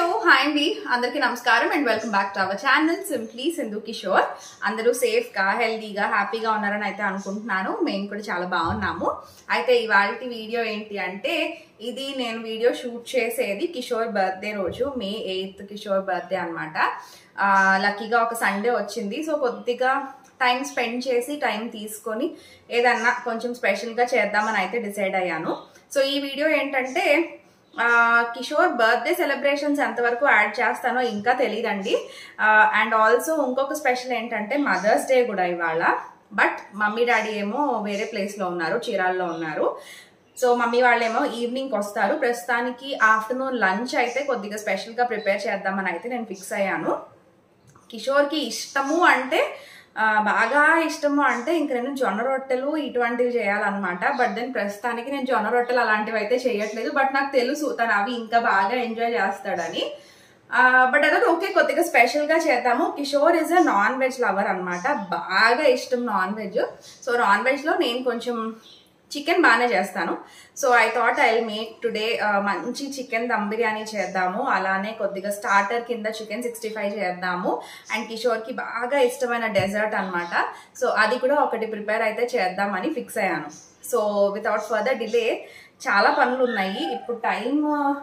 Hello hi అండి అందరికీ నమస్కారం and welcome back to our channel simply Sindhu Kishore అందరూ సేఫ్గా హెల్తీగా హ్యాపీగా ఉన్నారని అయితే అనుకుంటున్నాను మేము కూడా చాలా బాగున్నాము అయితే ఇవాళ వీడియో ఏంటి అంటే ఇది నేను వీడియో షూట్ చేసేది కిషోర్ బర్త్డే రోజు మే ఎయిత్ కిషోర్ బర్త్డే అనమాట లక్కీగా ఒక సండే వచ్చింది సో కొద్దిగా టైం స్పెండ్ చేసి టైం తీసుకొని ఏదన్నా కొంచెం స్పెషల్గా చేద్దామని అయితే డిసైడ్ అయ్యాను సో ఈ వీడియో ఏంటంటే ఆ, కిషోర్ బర్త్డే సెలబ్రేషన్స్ ఎంతవరకు యాడ్ చేస్తానో ఇంకా తెలియదండి అండ్ ఆల్సో ఇంకొక స్పెషల్ ఏంటంటే మదర్స్ డే కూడా ఇవాళ బట్ మమ్మీ డాడీ ఏమో వేరే ప్లేస్లో ఉన్నారు చీరాల్లో ఉన్నారు సో మమ్మీ వాళ్ళేమో ఈవినింగ్కి వస్తారు ప్రస్తుతానికి ఆఫ్టర్నూన్ లంచ్ అయితే కొద్దిగా స్పెషల్గా ప్రిపేర్ చేద్దామని అయితే నేను ఫిక్స్ అయ్యాను కిషోర్కి ఇష్టము అంటే ఆ, బాగా ఇష్టము అంటే ఇంక నేను జొన్న రొట్టెలు ఇటువంటివి చేయాలన్నమాట బట్ దెన్ ప్రస్తుతానికి నేను జొన్న రొట్టెలు అలాంటివి అయితే చేయట్లేదు బట్ నాకు తెలుసు తను అవి ఇంకా బాగా ఎంజాయ్ చేస్తాడని బట్ అదే ఓకే కొద్దిగా స్పెషల్గా చేద్దాము Kishore is a non veg lover అనమాట బాగా ఇష్టం నాన్ వెజ్ సో నాన్ వెజ్లో నేను కొంచెం చికెన్ బాగానే చేస్తాను so I thought I make today మంచి చికెన్ దమ్ బిర్యానీ చేద్దాము అలానే కొద్దిగా స్టార్టర్ కింద చికెన్ సిక్స్టీ ఫైవ్ చేద్దాము అండ్ కిషోర్కి బాగా ఇష్టమైన డెజర్ట్ అన్నమాట సో అది కూడా ఒకటి ప్రిపేర్ అయితే చేద్దామని ఫిక్స్ అయ్యాను సో వితౌట్ ఫర్దర్ డిలే చాలా పనులు ఉన్నాయి ఇప్పుడు టైం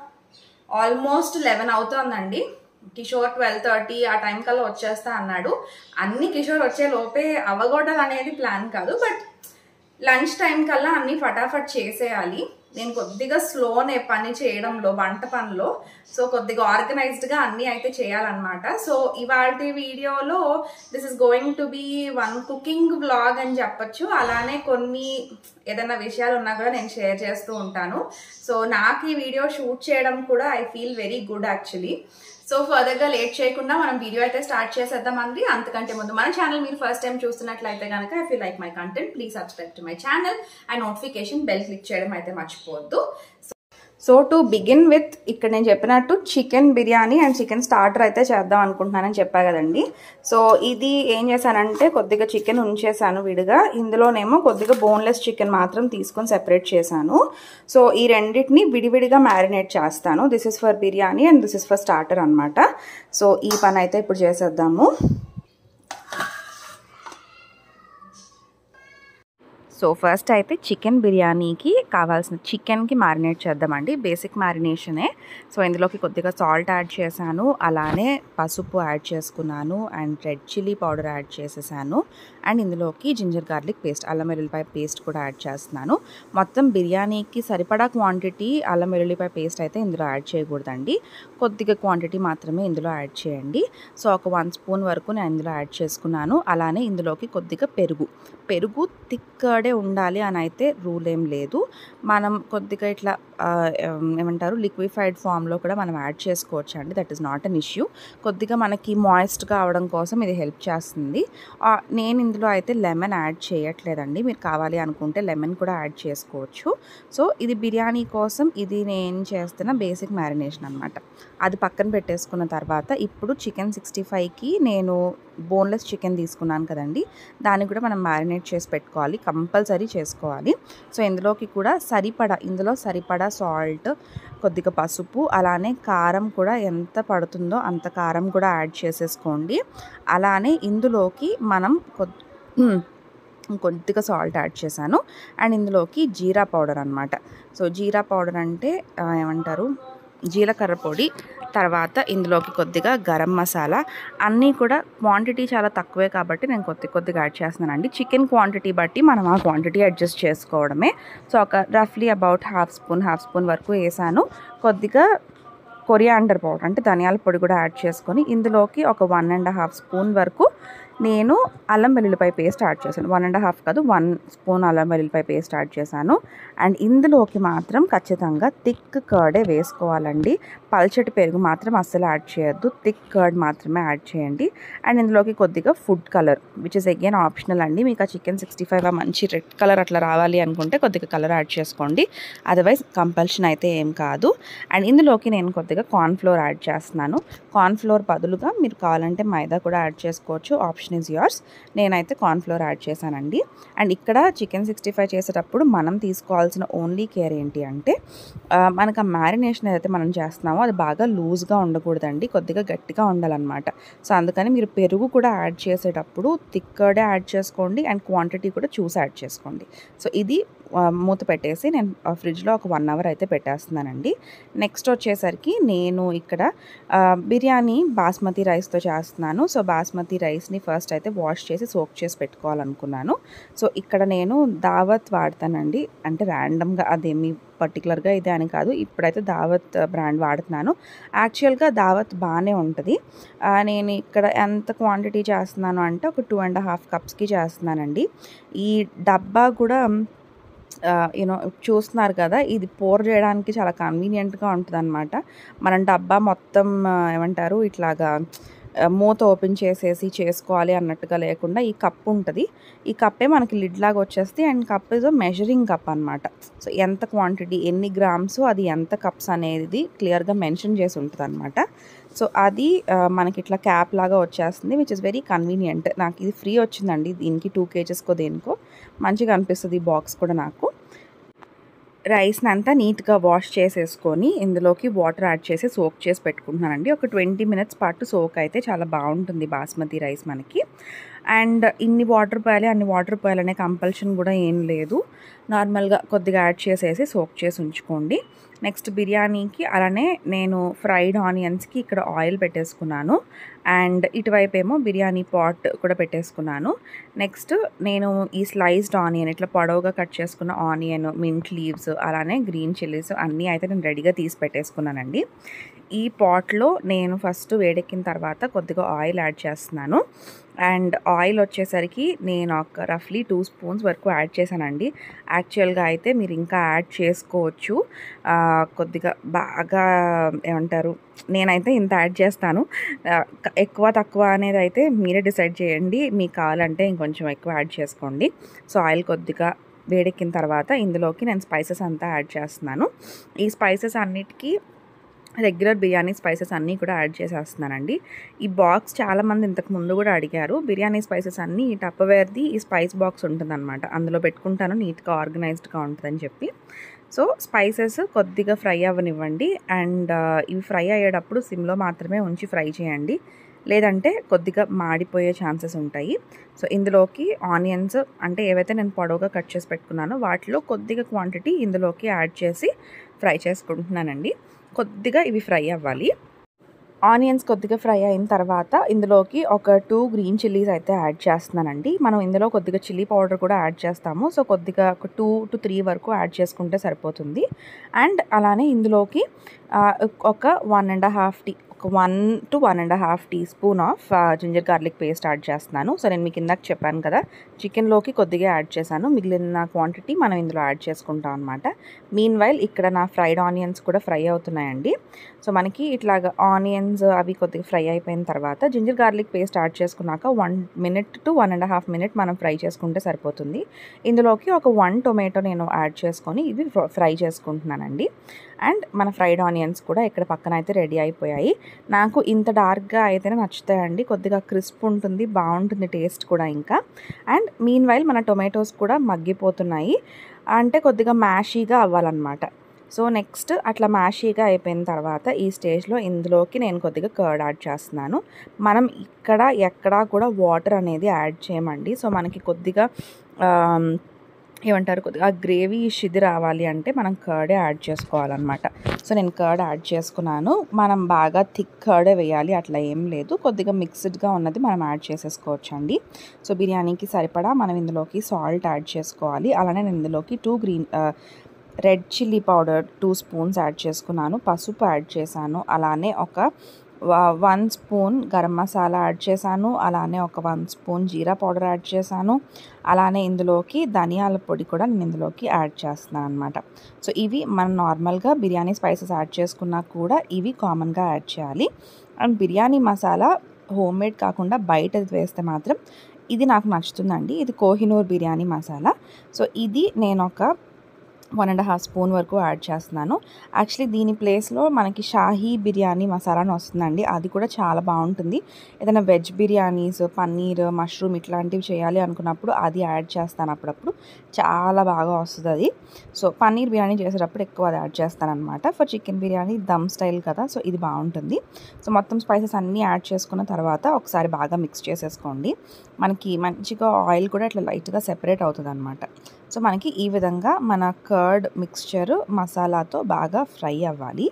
ఆల్మోస్ట్ లెవెన్ అవుతోందండి కిషోర్ ట్వెల్వ్ థర్టీ ఆ టైం కల్లా వచ్చేస్తా అన్నాడు అన్ని కిషోర్ వచ్చే లోపే అవ్వగొట్టాలి అనేది ప్లాన్ కాదు బట్ లంచ్ టైం కల్లా అన్ని ఫటాఫట్ చేసేయాలి నేను కొద్దిగా స్లోనే పని చేయడంలో వంట పనిలో సో కొద్దిగా ఆర్గనైజ్డ్గా అన్నీ అయితే చేయాలన్నమాట సో ఇవాళ వీడియోలో this is going to be one cooking blog అని చెప్పొచ్చు అలానే కొన్ని ఏదైనా విషయాలు ఉన్నా కూడా నేను షేర్ చేస్తూ ఉంటాను సో నాకు ఈ వీడియో షూట్ చేయడం కూడా I feel very good actually so ఫర్దర్గా లేట్ చేయకుండా మనం వీడియో అయితే స్టార్ట్ చేసేద్దామండి అంతకంటే ముందు మన ఛానల్ మీరు ఫస్ట్ టైం చూస్తున్నట్లయితే కనుక if you like my content please subscribe to my channel and notification bell click చేయడం అయితే మర్చిపోవద్దు సో టు బిగిన్ విత్ ఇక్కడ నేను చెప్పినట్టు chicken biryani and chicken starter అయితే చేద్దాం అనుకుంటున్నానని చెప్పా కదండి సో ఇది ఏం చేశానంటే కొద్దిగా చికెన్ ఉంచేసాను విడిగా ఇందులోనేమో కొద్దిగా బోన్లెస్ చికెన్ మాత్రం తీసుకొని సెపరేట్ చేశాను సో ఈ రెండింటిని విడివిడిగా మ్యారినేట్ చేస్తాను this is for biryani and this is for starter అనమాట సో ఈ పని అయితే ఇప్పుడు చేసేద్దాము సో ఫస్ట్ అయితే చికెన్ బిర్యానీకి కావాల్సిన చికెన్కి మ్యారినేట్ చేద్దామండి బేసిక్ మ్యారినేషనే సో ఇందులోకి కొద్దిగా సాల్ట్ యాడ్ చేశాను అలానే పసుపు యాడ్ చేసుకున్నాను and red chilli powder add చేసేసాను అండ్ ఇందులోకి జింజర్ గార్లిక్ పేస్ట్ అల్లం వెల్లుల్లిపాయ పేస్ట్ కూడా యాడ్ చేస్తున్నాను మొత్తం బిర్యానీకి సరిపడా క్వాంటిటీ అల్లం వెల్లుల్లిపాయ పేస్ట్ అయితే ఇందులో యాడ్ చేయకూడదండి కొద్దిగా క్వాంటిటీ మాత్రమే ఇందులో యాడ్ చేయండి సో ఒక వన్ స్పూన్ వరకు నేను ఇందులో యాడ్ చేసుకున్నాను అలానే ఇందులోకి కొద్దిగా పెరుగు పెరుగు థిక్కడే ఉండాలి అని అయితే రూల్ ఏం లేదు మనం కొద్దిగా ఇట్లా ఏమంటారు లిక్విఫైడ్ ఫామ్లో కూడా మనం యాడ్ చేసుకోవచ్చు అండి that is not an issue కొద్దిగా మనకి మాయిస్ట్గా అవడం కోసం ఇది హెల్ప్ చేస్తుంది నేను ఇందులో అయితే లెమన్ యాడ్ చేయట్లేదండి మీరు కావాలి అనుకుంటే లెమన్ కూడా యాడ్ చేసుకోవచ్చు సో ఇది బిర్యానీ కోసం ఇది నేను చేస్తున్న బేసిక్ మ్యారినేషన్ అనమాట అది పక్కన పెట్టేసుకున్న తర్వాత ఇప్పుడు చికెన్ సిక్స్టీ ఫైవ్కి నేను బోన్లెస్ చికెన్ తీసుకున్నాను కదండి దాన్ని కూడా మనం మ్యారినేట్ చేసి పెట్టుకోవాలి కంపల్సరీ చేసుకోవాలి సో ఇందులోకి కూడా సరిపడా ఇందులో సరిపడా సాల్ట్ కొద్దిగా పసుపు అలానే కారం కూడా ఎంత పడుతుందో అంత కారం కూడా యాడ్ చేసేసుకోండి అలానే ఇందులోకి మనం కొద్దిగా సాల్ట్ యాడ్ చేశాను అండ్ ఇందులోకి జీరా పౌడర్ అనమాట సో జీరా పౌడర్ అంటే ఏమంటారు జీలకర్ర పొడి తర్వాత ఇందులోకి కొద్దిగా గరం మసాలా అన్నీ కూడా క్వాంటిటీ చాలా తక్కువే కాబట్టి నేను కొద్ది కొద్దిగా యాడ్ చేస్తున్నానండి చికెన్ క్వాంటిటీ బట్టి మనం ఆ క్వాంటిటీ అడ్జస్ట్ చేసుకోవడమే సో ఒక రఫ్లీ about half spoon half spoon వరకు వేసాను కొద్దిగా కొరియాండర్ పౌడర్ అంటే ధనియాల పొడి కూడా యాడ్ చేసుకొని ఇందులోకి ఒక వన్ అండ్ హాఫ్ స్పూన్ వరకు నేను అల్లం వెల్లుల్లిపాయ పేస్ట్ యాడ్ చేశాను వన్ అండ్ హాఫ్ కాదు వన్ స్పూన్ అల్లం వెల్లుల్లిపాయ పేస్ట్ యాడ్ చేశాను అండ్ ఇందులోకి మాత్రం ఖచ్చితంగా థిక్ కర్డే వేసుకోవాలండి పల్చటి పెరుగు మాత్రం అస్సలు యాడ్ చేయొద్దు థిక్ కర్డ్ మాత్రమే యాడ్ చేయండి అండ్ ఇందులోకి కొద్దిగా food colour which is again optional అండి మీకు ఆ చికెన్ సిక్స్టీ ఫైవ్ మంచి రెడ్ కలర్ అట్లా రావాలి అనుకుంటే కొద్దిగా కలర్ యాడ్ చేసుకోండి అదర్వైజ్ కంపల్షన్ అయితే ఏం కాదు అండ్ ఇందులోకి నేను కొద్దిగా కార్న్ఫ్లోర్ యాడ్ చేస్తున్నాను కార్న్ఫ్లోర్ బదులుగా మీరు కావాలంటే మైదా కూడా యాడ్ చేసుకోవచ్చు ఆప్షన్ ఆప్షన్ ఇస్ యోర్స్ నేనైతే కార్న్ఫ్లోర్ యాడ్ చేశానండి అండ్ ఇక్కడ చికెన్ సిక్స్టీ ఫైవ్ చేసేటప్పుడు మనం తీసుకోవాల్సిన ఓన్లీ కేర్ ఏంటి అంటే ఆ, మనకు ఆ మ్యారినేషన్ ఏదైతే మనం చేస్తున్నామో అది బాగా లూజ్గా ఉండకూడదండి కొద్దిగా గట్టిగా ఉండాలన్నమాట సో అందుకని మీరు పెరుగు కూడా యాడ్ చేసేటప్పుడు థిక్కర్డే యాడ్ చేసుకోండి అండ్ క్వాంటిటీ కూడా చూసి యాడ్ చేసుకోండి సో ఇది ఆ, మూత పెట్టేసి నేను ఆ, ఫ్రిడ్జ్లో ఒక వన్ అవర్ అయితే పెట్టేస్తున్నానండి నెక్స్ట్ వచ్చేసరికి నేను ఇక్కడ ఆ, బిర్యానీ బాస్మతి రైస్తో చేస్తున్నాను సో బాస్మతి రైస్ని ఫస్ట్ అయితే వాష్ చేసి సోక్ చేసి పెట్టుకోవాలనుకున్నాను సో ఇక్కడ నేను దావత్ వాడతానండి అంటే ర్యాండమ్గా అదేమి పర్టికులర్గా ఇదే అని కాదు ఇప్పుడైతే దావత్ బ్రాండ్ వాడుతున్నాను యాక్చువల్గా దావత్ బాగానే ఉంటుంది ఆ, నేను ఇక్కడ ఎంత క్వాంటిటీ చేస్తున్నాను అంటే ఒక టూ అండ్ హాఫ్ కప్స్కి చేస్తున్నానండి ఈ డబ్బా కూడా యూనో చూస్తున్నారు కదా ఇది పోర్ చేయడానికి చాలా కన్వీనియంట్గా ఉంటుంది అనమాట మనం డబ్బా మొత్తం ఆ, ఏమంటారు ఇట్లాగా ఆ, మూత ఓపెన్ చేసేసి చేసుకోవాలి అన్నట్టుగా లేకుండా ఈ కప్ ఉంటుంది ఈ కప్పే మనకి లిడ్ లాగా వచ్చేస్తే and cup is measuring cup అనమాట సో ఎంత క్వాంటిటీ ఎన్ని గ్రామ్స్ అది ఎంత కప్స్ అనేది క్లియర్గా మెన్షన్ చేసి ఉంటుంది అనమాట సో అది ఆ, మనకి ఇట్లా క్యాప్ లాగా వచ్చేస్తుంది విచ్ ఇస్ వెరీ కన్వీనియంట్ నాకు ఇది ఫ్రీ వచ్చిందండి దీనికి టూ కేజెస్కో దేనికో మంచిగా అనిపిస్తుంది ఈ బాక్స్ కూడా నాకు రైస్ని అంతా నీట్గా వాష్ చేసేసుకొని ఇందులోకి వాటర్ యాడ్ చేసి సోక్ చేసి పెట్టుకుంటున్నానండి ఒక ట్వంటీ మినిట్స్ పాటు సోక్ అయితే చాలా బాగుంటుంది బాస్మతి రైస్ మనకి అండ్ ఇన్ని వాటర్ పోయాలి అన్ని వాటర్ పోయాలనే కంపల్షన్ కూడా ఏం లేదు నార్మల్గా కొద్దిగా యాడ్ చేసేసి సోక్ చేసి ఉంచుకోండి నెక్స్ట్ బిర్యానీకి అలానే నేను ఫ్రైడ్ ఆనియన్స్కి ఇక్కడ ఆయిల్ పెట్టేసుకున్నాను అండ్ ఇటువైపు ఏమో బిర్యానీ పాట్ కూడా పెట్టేసుకున్నాను నెక్స్ట్ నేను ఈ స్లైస్డ్ ఆనియన్ ఇట్లా పొడవుగా కట్ చేసుకున్న ఆనియన్ మింట్ లీవ్స్ అలానే గ్రీన్ చిల్లీస్ అన్నీ అయితే నేను రెడీగా తీసి పెట్టేసుకున్నానండి ఈ పాట్లో నేను ఫస్ట్ వేడెక్కిన తర్వాత కొద్దిగా ఆయిల్ యాడ్ చేస్తున్నాను అండ్ ఆయిల్ వచ్చేసరికి నేను ఒక రఫ్లీ టూ స్పూన్స్ వరకు యాడ్ చేశానండి యాక్చువల్గా అయితే మీరు ఇంకా యాడ్ చేసుకోవచ్చు ఆ, కొద్దిగా బాగా ఏమంటారు నేనైతే ఇంత యాడ్ చేస్తాను ఆ, క- ఎక్కువ తక్కువ అనేది అయితే మీరే డిసైడ్ చేయండి మీకు కావాలంటే ఇంకొంచెం ఎక్కువ యాడ్ చేసుకోండి సో ఆయిల్ కొద్దిగా వేడెక్కిన తర్వాత ఇందులోకి నేను స్పైసెస్ అంతా యాడ్ చేస్తున్నాను ఈ స్పైసెస్ అన్నిటికీ రెగ్యులర్ బిర్యానీ స్పైసెస్ అన్నీ కూడా యాడ్ చేసేస్తున్నానండి ఈ బాక్స్ చాలామంది ఇంతకు ముందు కూడా అడిగారు బిర్యానీ స్పైసెస్ అన్నీ ఈ టప్పవేర్ది ఈ స్పైస్ బాక్స్ ఉంటుందన్నమాట అందులో పెట్టుకుంటాను నీట్గా ఆర్గనైజ్డ్గా ఉంటుందని చెప్పి సో స్పైసెస్ కొద్దిగా ఫ్రై అవ్వనివ్వండి అండ్ ఇవి ఫ్రై అయ్యేటప్పుడు సిమ్లో మాత్రమే ఉంచి ఫ్రై చేయండి లేదంటే కొద్దిగా మాడిపోయే ఛాన్సెస్ ఉంటాయి సో ఇందులోకి ఆనియన్స్ అంటే ఏవైతే నేను పొడవుగా కట్ చేసి పెట్టుకున్నానో వాటిలో కొద్దిగా క్వాంటిటీ ఇందులోకి యాడ్ చేసి ఫ్రై చేసుకుంటున్నానండి కొద్దిగా ఇవి ఫ్రై అవ్వాలి ఆనియన్స్ కొద్దిగా ఫ్రై అయిన తర్వాత ఇందులోకి ఒక టూ గ్రీన్ చిల్లీస్ అయితే యాడ్ చేస్తున్నానండి మనం ఇందులో కొద్దిగా చిల్లీ పౌడర్ కూడా యాడ్ చేస్తాము సో కొద్దిగా ఒక టూ టు త్రీ వరకు యాడ్ చేసుకుంటే సరిపోతుంది అండ్ అలానే ఇందులోకి ఆ, ఒక వన్ అండ్ హాఫ్ టీ ఒక one to one and half teaspoon of ginger garlic paste add చేస్తున్నాను సో నేను మీకు ఇందాక చెప్పాను కదా చికెన్లోకి కొద్దిగా యాడ్ చేశాను మిగిలిన క్వాంటిటీ మనం ఇందులో యాడ్ చేసుకుంటాం అనమాట మీన్ వైల్ ఇక్కడ నా ఫ్రైడ్ ఆనియన్స్ కూడా ఫ్రై అవుతున్నాయండి సో మనకి ఇట్లాగ ఆనియన్స్ అవి కొద్దిగా ఫ్రై అయిపోయిన తర్వాత జింజర్ గార్లిక్ పేస్ట్ యాడ్ చేసుకున్నాక one minute to one and half minute మనం ఫ్రై చేసుకుంటే సరిపోతుంది ఇందులోకి ఒక వన్ టొమాటో నేను యాడ్ చేసుకొని ఇవి ఫ్రై చేసుకుంటున్నానండి అండ్ మన ఫ్రైడ్ ఆనియన్స్ కూడా ఇక్కడ పక్కన అయితే రెడీ అయిపోయాయి నాకు ఇంత డార్క్గా అయితేనే నచ్చుతాయండి కొద్దిగా క్రిస్ప్ ఉంటుంది బాగుంటుంది టేస్ట్ కూడా ఇంకా అండ్ మీన్ వైల్ మన టొమాటోస్ కూడా మగ్గిపోతున్నాయి అంటే కొద్దిగా మ్యాషీగా అవ్వాలన్నమాట సో నెక్స్ట్ అట్లా మ్యాషీగా అయిపోయిన తర్వాత ఈ స్టేజ్లో ఇందులోకి నేను కొద్దిగా కర్డ్ యాడ్ చేస్తున్నాను మనం ఇక్కడ ఎక్కడా కూడా వాటర్ అనేది యాడ్ చేయమండి సో మనకి కొద్దిగా ఆమ్, ఏమంటారు కొద్దిగా గ్రేవీ షిది రావాలి అంటే మనం కర్డే యాడ్ చేసుకోవాలన్నమాట సో నేను కర్డ్ యాడ్ చేసుకున్నాను మనం బాగా థిక్ కర్డే వేయాలి అట్లా ఏం లేదు కొద్దిగా మిక్స్డ్గా ఉన్నది మనం యాడ్ చేసేసుకోవచ్చు అండి సో బిర్యానీకి సరిపడా మనం ఇందులోకి సాల్ట్ యాడ్ చేసుకోవాలి అలానే నేను ఇందులోకి two green red chilli powder two spoons add చేసుకున్నాను పసుపు యాడ్ చేశాను అలానే ఒక one spoon garam masala add చేశాను అలానే ఒక one spoon jeera powder add చేశాను అలానే ఇందులోకి ధనియాల పొడి కూడా నేను ఇందులోకి యాడ్ చేస్తున్నాను అనమాట సో ఇవి మనం నార్మల్గా బిర్యానీ స్పైసెస్ యాడ్ చేసుకున్నా కూడా ఇవి కామన్గా యాడ్ చేయాలి and biryani masala home made కాకుండా బయట వేస్తే మాత్రం ఇది నాకు నచ్చుతుందండి ఇది కోహినూర్ బిర్యానీ మసాలా సో ఇది నేను ఒక వన్ అండ్ హాఫ్ స్పూన్ వరకు యాడ్ చేస్తున్నాను యాక్చువల్లీ దీని ప్లేస్లో మనకి షాహీ బిర్యానీ మసాలా అని వస్తుందండి అది కూడా చాలా బాగుంటుంది ఏదైనా వెజ్ బిర్యానీస్ పన్నీర్ మష్రూమ్ ఇట్లాంటివి చేయాలి అనుకున్నప్పుడు అది యాడ్ చేస్తాను అప్పుడప్పుడు చాలా బాగా వస్తుంది అది సో పన్నీర్ బిర్యానీ చేసేటప్పుడు ఎక్కువ అది యాడ్ చేస్తాను అనమాట for chicken biryani dum style కదా సో ఇది బాగుంటుంది సో మొత్తం స్పైసెస్ అన్నీ యాడ్ చేసుకున్న తర్వాత ఒకసారి బాగా మిక్స్ చేసేసుకోండి మనకి మంచిగా ఆయిల్ కూడా ఇట్లా లైట్గా సెపరేట్ అవుతుంది అనమాట సో మనకి ఈ విధంగా మన కర్డ్ మిక్స్చర్ మసాలాతో బాగా ఫ్రై అవ్వాలి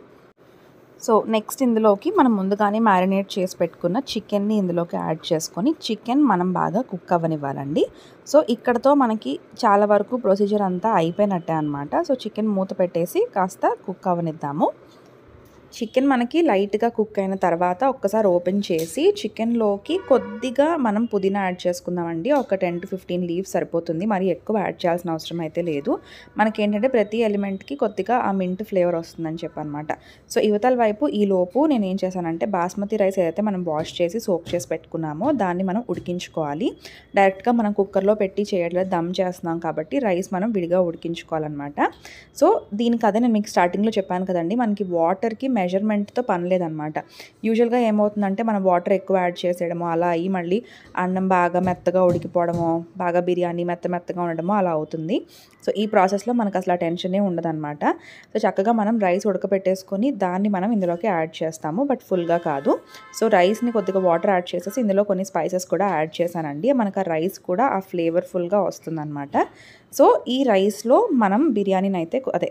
సో నెక్స్ట్ ఇందులోకి మనం ముందుగానే మ్యారినేట్ చేసి పెట్టుకున్న చికెన్ని ఇందులోకి యాడ్ చేసుకొని చికెన్ మనం బాగా కుక్ అవ్వనివ్వాలండి సో ఇక్కడతో మనకి చాలా వరకు ప్రొసీజర్ అంతా అయిపోయినట్టే అనమాట సో చికెన్ మూత పెట్టేసి కాస్త కుక్ అవ్వనిద్దాము చికెన్ మనకి లైట్గా కుక్ అయిన తర్వాత ఒక్కసారి ఓపెన్ చేసి చికెన్లోకి కొద్దిగా మనం పుదీనా యాడ్ చేసుకుందామండి ఒక టెన్ టు ఫిఫ్టీన్ లీవ్స్ సరిపోతుంది మరి ఎక్కువ యాడ్ చేయాల్సిన అవసరం అయితే లేదు మనకి ఏంటంటే ప్రతి ఎలిమెంట్కి కొద్దిగా ఆ మింట్ ఫ్లేవర్ వస్తుందని చెప్పనమాట సో యువతల వైపు ఈ లోపు నేను ఏం చేశానంటే బాస్మతి రైస్ ఏదైతే మనం వాష్ చేసి సోక్ చేసి పెట్టుకున్నామో దాన్ని మనం ఉడికించుకోవాలి డైరెక్ట్గా మనం కుక్కర్లో పెట్టి చేయట్లేదు దమ్ చేస్తున్నాం కాబట్టి రైస్ మనం విడిగా ఉడికించుకోవాలన్నమాట సో దీనికి అదే నేను మీకు స్టార్టింగ్లో చెప్పాను కదండి మనకి వాటర్కి మెజర్మెంట్తో పని లేదనమాట యూజువల్గా ఏమవుతుందంటే మనం వాటర్ ఎక్కువ యాడ్ చేసేయడము అలా అయ్యి మళ్ళీ అన్నం బాగా మెత్తగా ఉడికిపోవడము బాగా బిర్యానీ మెత్త మెత్తగా ఉండడము అలా అవుతుంది సో ఈ ప్రాసెస్లో మనకు అసలు ఆ టెన్షనే ఉండదన్నమాట సో చక్కగా మనం రైస్ ఉడకపెట్టేసుకొని దాన్ని మనం ఇందులోకి యాడ్ చేస్తాము బట్ ఫుల్గా కాదు సో రైస్ని కొద్దిగా వాటర్ యాడ్ చేసేసి ఇందులో కొన్ని స్పైసెస్ కూడా యాడ్ చేశానండి మనకు ఆ రైస్ కూడా ఆ ఫ్లేవర్ఫుల్గా వస్తుందన్నమాట సో ఈ రైస్లో మనం బిర్యానీని అయితే అదే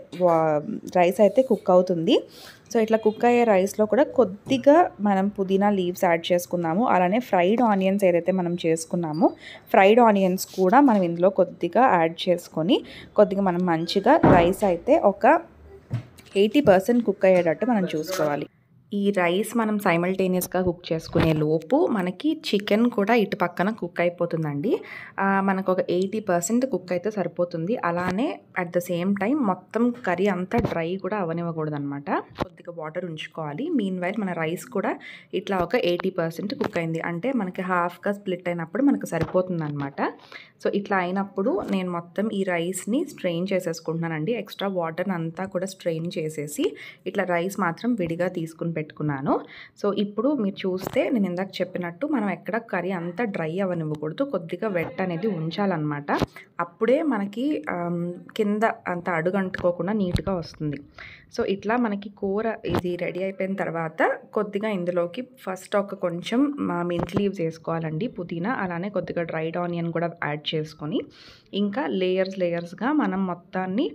రైస్ అయితే కుక్ అవుతుంది సో ఇట్లా కుక్ అయ్యే రైస్లో కూడా కొద్దిగా మనం పుదీనా లీవ్స్ యాడ్ చేసుకుందాము అలానే ఫ్రైడ్ ఆనియన్స్ ఏదైతే మనం చేసుకున్నామో ఫ్రైడ్ ఆనియన్స్ కూడా మనం ఇందులో కొద్దిగా యాడ్ చేసుకొని కొద్దిగా మనం మంచిగా రైస్ అయితే ఒక ఎయిటీ పర్సెంట్ కుక్ అయ్యేటట్టు మనం చూసుకోవాలి ఈ రైస్ మనం సైమల్టేనియస్గా కుక్ చేసుకునే లోపు మనకి చికెన్ కూడా ఇటు పక్కన కుక్ అయిపోతుందండి మనకు ఒక ఎయిటీ పర్సెంట్ కుక్ అయితే సరిపోతుంది అలానే అట్ ద సేమ్ టైం మొత్తం కర్రీ అంతా డ్రై కూడా అవనివ్వకూడదు అనమాట కొద్దిగా వాటర్ ఉంచుకోవాలి మీన్ వైల్ మన రైస్ కూడా ఇట్లా ఒక ఎయిటీ పర్సెంట్ కుక్ అయింది అంటే మనకి హాఫ్గా స్ప్లిట్ అయినప్పుడు మనకు సరిపోతుంది అనమాట సో ఇట్లా అయినప్పుడు నేను మొత్తం ఈ రైస్ని స్ట్రెయిన్ చేసేసుకుంటున్నానండి ఎక్స్ట్రా వాటర్ని అంతా కూడా స్ట్రెయిన్ చేసేసి ఇట్లా రైస్ మాత్రం విడిగా తీసుకుని పెట్టుకున్నాను సో ఇప్పుడు మీరు చూస్తే నేను ఇందాక చెప్పినట్టు మనం ఎక్కడ కర్రీ అంతా డ్రై అవ్వనివ్వకూడదు కొద్దిగా వెట్ అనేది ఉంచాలన్నమాట అప్పుడే మనకి కింద అంత అడుగంటుకోకుండా నీట్గా వస్తుంది సో ఇట్లా మనకి కూర ఇది రెడీ అయిపోయిన తర్వాత కొద్దిగా ఇందులోకి ఫస్ట్ ఒక కొంచెం మింట్ లీవ్స్ వేసుకోవాలండి పుదీనా అలానే కొద్దిగా డ్రైడ్ ఆనియన్ కూడా యాడ్ చేసుకొని ఇంకా లేయర్స్ లేయర్స్గా మనం మొత్తాన్ని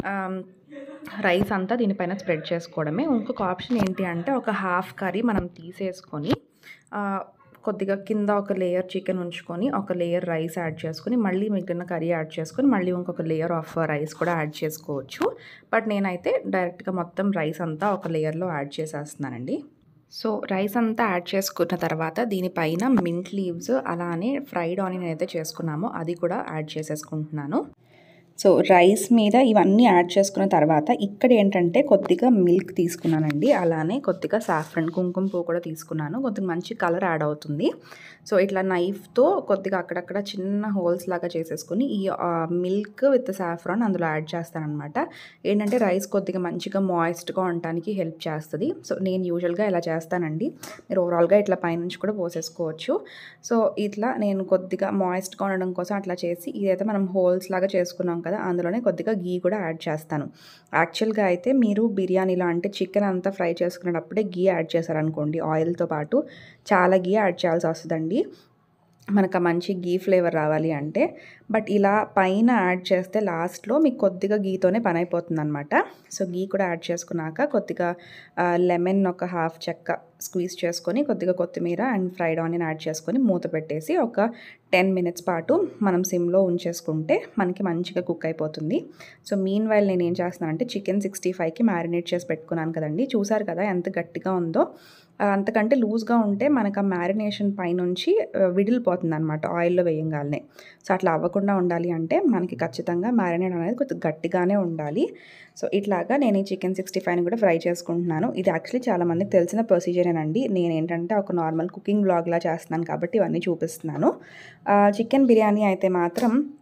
రైస్ అంతా దీనిపైన స్ప్రెడ్ చేసుకోవడమే ఇంకొక ఆప్షన్ ఏంటి అంటే ఒక హాఫ్ కర్రీ మనం తీసేసుకొని కొద్దిగా కింద ఒక లేయర్ చికెన్ ఉంచుకొని ఒక లేయర్ రైస్ యాడ్ చేసుకొని మళ్ళీ మిగిలిన కర్రీ యాడ్ చేసుకొని మళ్ళీ ఇంకొక లేయర్ ఆఫ్ రైస్ కూడా యాడ్ చేసుకోవచ్చు బట్ నేనైతే డైరెక్ట్గా మొత్తం రైస్ అంతా ఒక లేయర్లో యాడ్ చేసేస్తున్నానండి సో రైస్ అంతా యాడ్ చేసుకున్న తర్వాత దీనిపైన మింట్ లీవ్స్ అలానే ఫ్రైడ్ ఆనియన్ అయితే చేసుకున్నామో అది కూడా యాడ్ చేసేసుకుంటున్నాను సో రైస్ మీద ఇవన్నీ యాడ్ చేసుకున్న తర్వాత ఇక్కడ ఏంటంటే కొద్దిగా మిల్క్ తీసుకున్నానండి అలానే కొద్దిగా సాఫ్రన్ కుంకుమ పువ్వు కూడా తీసుకున్నాను కొద్దిగా మంచి కలర్ యాడ్ అవుతుంది సో ఇట్లా నైఫ్తో కొద్దిగా అక్కడక్కడ చిన్న హోల్స్ లాగా చేసేసుకుని ఈ మిల్క్ విత్ సాఫ్రాన్ అందులో యాడ్ చేస్తానమాట ఏంటంటే రైస్ కొద్దిగా మంచిగా మాయిస్ట్గా ఉండటానికి హెల్ప్ చేస్తుంది సో నేను యూజువల్గా ఇలా చేస్తానండి మీరు ఓవరాల్గా ఇట్లా పైనుంచి కూడా పోసేసుకోవచ్చు సో ఇట్లా నేను కొద్దిగా మాయిస్ట్గా ఉండడం కోసం అట్లా చేసి ఇదైతే మనం హోల్స్ లాగా చేసుకున్నాం కదా అందులోనే కొద్దిగా గీ కూడా యాడ్ చేస్తాను యాక్చువల్గా అయితే మీరు బిర్యానీలో అంటే చికెన్ అంతా ఫ్రై చేసుకునేటప్పుడే గీ యాడ్ చేశారనుకోండి ఆయిల్తో పాటు చాలా గీ యాడ్ చేయాల్సి వస్తుందండి మనకు ఆ మంచి గీ ఫ్లేవర్ రావాలి అంటే బట్ ఇలా పైన యాడ్ చేస్తే లాస్ట్లో మీకు కొద్దిగా గీతోనే పని అయిపోతుంది అనమాట సో గీ కూడా యాడ్ చేసుకున్నాక కొద్దిగా లెమన్ ఒక హాఫ్ చెక్క స్క్వీజ్ చేసుకొని కొద్దిగా కొత్తిమీర అండ్ ఫ్రైడ్ ఆనియన్ యాడ్ చేసుకొని మూత పెట్టేసి ఒక టెన్ మినిట్స్ పాటు మనం సిమ్లో ఉంచేసుకుంటే మనకి మంచిగా కుక్ అయిపోతుంది సో మీన్ వైల్ నేను ఏం చేస్తున్నానంటే చికెన్ సిక్స్టీ ఫైవ్కి మ్యారినేట్ చేసి పెట్టుకున్నాను కదండి చూసారు కదా ఎంత గట్టిగా ఉందో అంతకంటే లూజ్గా ఉంటే మనకు ఆ మ్యారినేషన్ పైనుంచి విడిలిపోతుంది అనమాట ఆయిల్లో వేయంగానే సో అట్లా అవ్వకుండా ఉండాలి అంటే మనకి ఖచ్చితంగా మ్యారినేట్ అనేది కొద్దిగా గట్టిగానే ఉండాలి సో ఇట్లాగా నేను ఈ చికెన్ సిక్స్టీ ఫైవ్ని కూడా ఫ్రై చేసుకుంటున్నాను ఇది యాక్చువల్లీ చాలా మందికి తెలిసిన ప్రొసీజరేనండి నేను ఏంటంటే ఒక నార్మల్ కుకింగ్ బ్లాగ్లా చేస్తున్నాను కాబట్టి ఇవన్నీ చూపిస్తున్నాను చికెన్ బిర్యానీ అయితే మాత్రం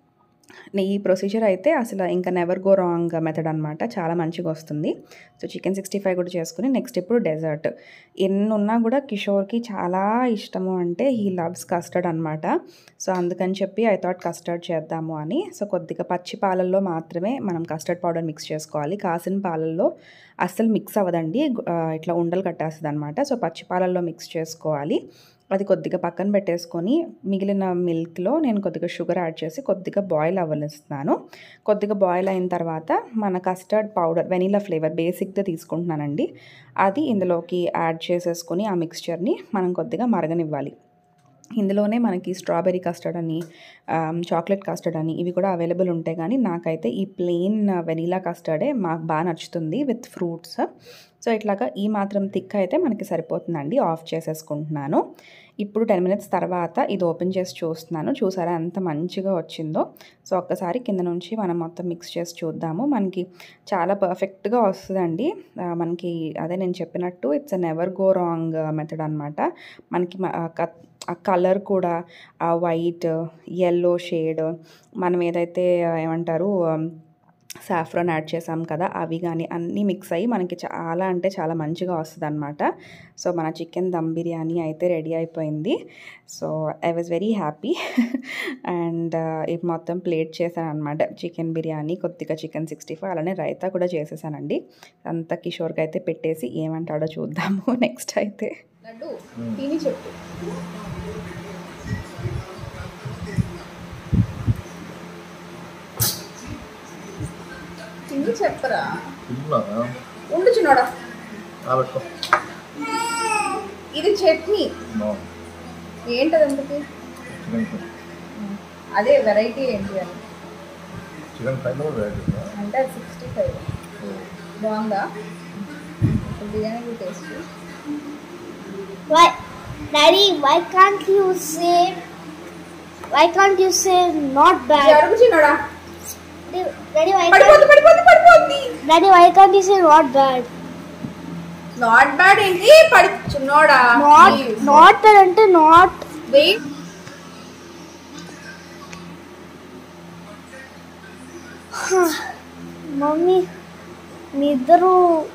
ఈ ప్రొసీజర్ అయితే అసలు ఇంకా నెవర్ గో రాంగ్ మెథడ్ అనమాట చాలా మంచిగా వస్తుంది సో చికెన్ సిక్స్టీ ఫైవ్ కూడా చేసుకుని నెక్స్ట్ ఇప్పుడు డెజర్ట్ ఎన్ని ఉన్నా కూడా కిషోర్కి చాలా ఇష్టము అంటే హీ లవ్స్ కస్టర్డ్ అనమాట సో అందుకని చెప్పి ఐ థాట్ కస్టర్డ్ చేద్దాము అని సో కొద్దిగా పచ్చి పాలల్లో మాత్రమే మనం కస్టర్డ్ పౌడర్ మిక్స్ చేసుకోవాలి కాసిన పాలల్లో అస్సలు మిక్స్ అవ్వదండి ఆ, ఇట్లా ఉండలు కట్టేస్తుంది అనమాట సో పచ్చి పాలల్లో మిక్స్ చేసుకోవాలి అది కొద్దిగా పక్కన పెట్టేసుకొని మిగిలిన మిల్క్లో నేను కొద్దిగా షుగర్ యాడ్ చేసి కొద్దిగా బాయిల్ అవ్వనిస్తున్నాను కొద్దిగా బాయిల్ అయిన తర్వాత మన కస్టర్డ్ పౌడర్ వెనీలా ఫ్లేవర్ బేసిక్గా తీసుకుంటున్నానండి అది ఇందులోకి యాడ్ చేసేసుకొని ఆ మిక్స్చర్ని మనం కొద్దిగా మరగనివ్వాలి ఇందులోనే మనకి స్ట్రాబెర్రీ కస్టర్డ్ అని చాక్లెట్ కస్టర్డ్ అని ఇవి కూడా అవైలబుల్ ఉంటాయి కానీ నాకైతే ఈ ప్లెయిన్ వెనీలా కస్టర్డే మాకు బాగా నచ్చుతుంది విత్ ఫ్రూట్స్ సో ఇట్లాగా ఈ మాత్రం థిక్ అయితే మనకి సరిపోతుందండి ఆఫ్ చేసేసుకుంటున్నాను ఇప్పుడు టెన్ మినిట్స్ తర్వాత ఇది ఓపెన్ చేసి చూస్తున్నాను చూసారా ఎంత మంచిగా వచ్చిందో సో ఒక్కసారి కింద నుంచి మనం మొత్తం మిక్స్ చేసి చూద్దాము మనకి చాలా పర్ఫెక్ట్గా వస్తుందండి ఆ, మనకి అదే నేను చెప్పినట్టు it's uh never go wrong method అనమాట మనకి మ- ఆ క- ఆ కలర్ కూడా ఆ వైట్ ఎల్లో షేడ్ మనం ఏదైతే ఏమంటారు సాఫ్రాన్ యాడ్ చేసాం కదా అవి కానీ అన్నీ మిక్స్ అయ్యి మనకి చాలా అంటే చాలా మంచిగా వస్తుంది అనమాట సో మన చికెన్ దమ్ బిర్యానీ అయితే రెడీ అయిపోయింది so I was very happy అండ్ ఇది మొత్తం ప్లేట్ చేశాను అనమాట చికెన్ బిర్యానీ కొద్దిగా చికెన్ సిక్స్టీ ఫైవ్ అలానే రైతా కూడా చేసేసానండి అంతా కిషోర్కి అయితే పెట్టేసి ఏమంటాడో చూద్దాము నెక్స్ట్ అయితే లడ్డు తిని చెప్పు తిని చెప్పరా తింటున్నావా ఉండు చిన్నోడా ఆబెట్టుకో ఇది చట్నీ ఏంటది అంతకి చికెన్ ఫ్రై అదే వెరైటీ ఏంటి అని చికెన్ ఫ్రైలో వెరైటీ అంటే సిక్స్టీ ఫైవ్ బాగుందా biryani taste Why, Daddy? Why can't you say? Why can't you say not bad? జరుగు చిన్నోడా Daddy, why పడిపోద్ది can't, పడిపోద్ది పడిపోద్ది Daddy, why can't you say not bad? Not bad ఏంటి పడి చిన్నోడా Not, not bad అంటే not. వెయిట్ మమ్మీ మీ ఇద్దరు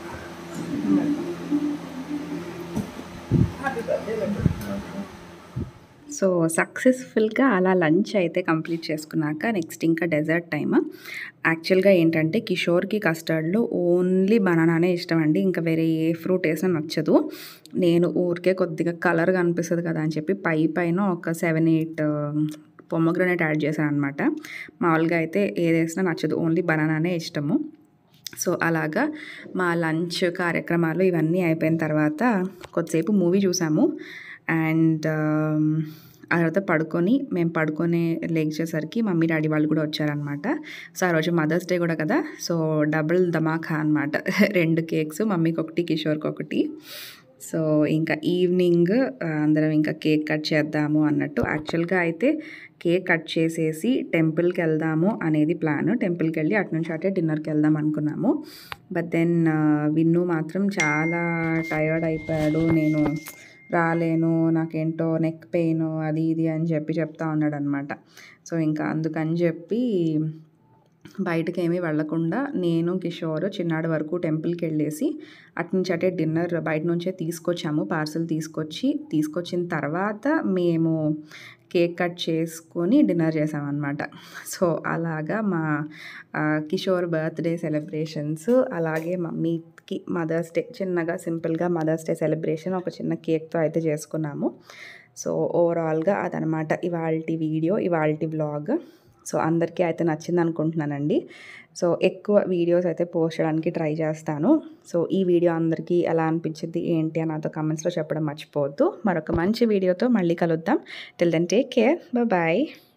హ్యాపీ బర్త్డే లడ్డు సో సక్సెస్ఫుల్గా అలా లంచ్ అయితే కంప్లీట్ చేసుకున్నాక నెక్స్ట్ ఇంకా డెజర్ట్ టైమ్ యాక్చువల్గా ఏంటంటే కిషోర్కి కస్టర్డ్లో ఓన్లీ బనానానే ఇష్టం అండి ఇంకా వేరే ఏ ఫ్రూట్ వేసినా నచ్చదు నేను ఊరికే కొద్దిగా కలర్ కనిపిస్తుంది కదా అని చెప్పి పై పైన ఒక సెవెన్ ఎయిట్ పొమ్మగ్రనేట్ యాడ్ చేశాను అనమాట మామూలుగా అయితే ఏది వేసినా నచ్చదు ఓన్లీ బనానానే ఇష్టము సో అలాగా మా లంచ్ కార్యక్రమాలు ఇవన్నీ అయిపోయిన తర్వాత కొద్దిసేపు మూవీ చూసాము అండ్ ఆ తర్వాత పడుకొని మేము పడుకొని లేచేసరికి మమ్మీ డాడీ వాళ్ళు కూడా వచ్చారనమాట సో ఆ రోజు మదర్స్ డే కూడా కదా సో డబుల్ ధమాకా అనమాట రెండు కేక్స్ మమ్మీకి ఒకటి కిషోర్కి ఒకటి సో ఇంకా ఈవినింగ్ ఆ, అందరం ఇంకా కేక్ కట్ చేద్దాము అన్నట్టు యాక్చువల్గా అయితే కేక్ కట్ చేసేసి టెంపుల్కి వెళ్దాము అనేది ప్లాన్ టెంపుల్కి వెళ్ళి అటు నుంచి అటే డిన్నర్కి వెళ్దాం అనుకున్నాము బట్ దెన్ విన్ను మాత్రం చాలా టయర్డ్ అయిపోయాడు నేను రాలేను నాకేంటో నెక్ పెయిన్ అది ఇది అని చెప్పి చెప్తా ఉన్నాడు అనమాట సో ఇంకా అందుకని చెప్పి బయటకి ఏమీ వెళ్ళకుండా నేను కిషోర్ చిన్నాడు వరకు టెంపుల్కి వెళ్ళేసి అటు నుంచి అటే డిన్నర్ బయట నుంచే తీసుకొచ్చాము పార్సల్ తీసుకొచ్చి తీసుకొచ్చిన తర్వాత మేము కేక్ కట్ చేసుకొని డిన్నర్ చేసామన్నమాట సో అలాగా మా ఆ, కిషోర్ బర్త్డే సెలబ్రేషన్స్ అలాగే మమ్మీకి మదర్స్ డే చిన్నగా సింపుల్గా మదర్స్ డే సెలబ్రేషన్ ఒక చిన్న కేక్తో అయితే చేసుకున్నాము సో ఓవరాల్గా అదనమాట ఇవాళ వీడియో ఇవాళ వ్లాగ్ సో అందరికీ అయితే నచ్చింది అనుకుంటున్నానండి సో ఎక్కువ వీడియోస్ అయితే పోస్ట్ చేయడానికి ట్రై చేస్తాను సో ఈ వీడియో అందరికీ ఎలా అనిపించింది ఏంటి అని నాతో కమెంట్స్లో చెప్పడం మర్చిపోవద్దు మరొక మంచి వీడియోతో మళ్ళీ కలుద్దాం till then take care bye